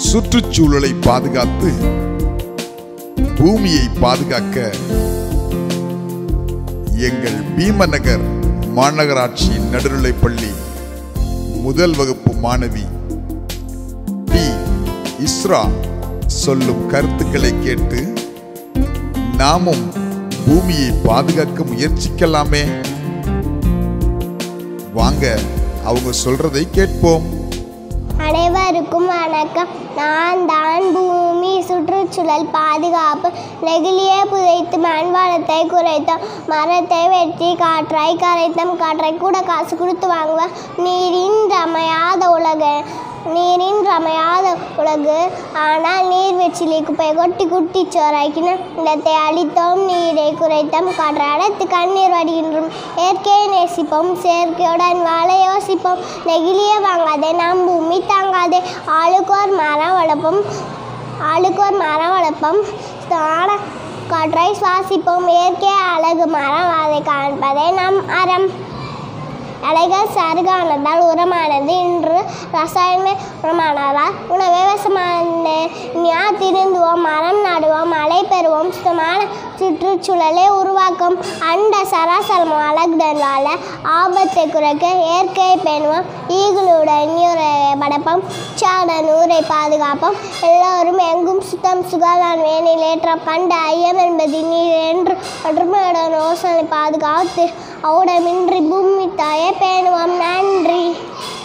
சுற்றுச்சூழலை பாதுகாத்து பூமியை பாதுகாக்க எங்கள் பீமநகர் மாநகராட்சி நடுநிலைப்பள்ளி முதல் வகுப்பு மாணவி டி இஸ்ரா சொல்லும் கருத்துக்களை கேட்டு நாமும் பூமியை பாதுகாக்க முயற்சிக்கலாமே வாங்க அவங்க சொல்றதை கேட்போம் அனைவருக்கும் வணக்கம் நான் தான் பூமி சுற்றுச்சூழல் பாதுகாப்பு நெகிழியை புதைத்து மண் வளத்தை குறைத்தோம் மரத்தை வெட்டி காற்றை கரைத்தோம் காற்றை கூட காசு கொடுத்து வாங்குவோம் நீரின் ரமையாத உலகு நீரின் ரமையாத உலகு ஆனால் நீர்வீழ்ச்சிலி குப்பை கொட்டி குட்டி சோறாக்கினோம் நிலத்தை அழித்தோம் நீரை குறைத்தோம் காற்றை அடைத்து கண்ணீர் வடிகின்றோம் இயற்கையை நேசிப்போம் செயற்கையுடன் வாழ யோசிப்போம் நெகிழியை வாங்காதே நம் பூமி தாங்காதே ஆளுக்கோர் மரம் வளர்ப்போம் ஆளுக்கோர் மரம் வளர்ப்போம் தான காற்றை சுவாசிப்போம் இயற்கை அழகு மரம் அதை காண்பதே நம் அறம் அலைகள் சருகானதால் உரமானது இன்று ரசாயன உரமானதால் உணவே விஷமானது ஞா திருந்துவோம் மரம் நடுவோம் மழை பெறுவோம் சுத்தமான சுற்றுச்சூழலை உருவாக்கும் அண்ட சராசரம் அழகுடன் வாழ ஆபத்தை குறைக்க இயற்கையை பேணுவோம் ஈகளுடன் நீரை படைப்போம் உச்சாடன் ஊரை பாதுகாப்போம் எல்லோரும் எங்கும் சுத்தம் சுகாதாரம் வேணில் ஏற்றம் கண்ட ஐயம் என்பது நீர் என்று ஒற்றுமையுடன் யோசனை பாதுகாத்து அவுடமின்றி பூமி தாயை பேணுவோம் நன்றி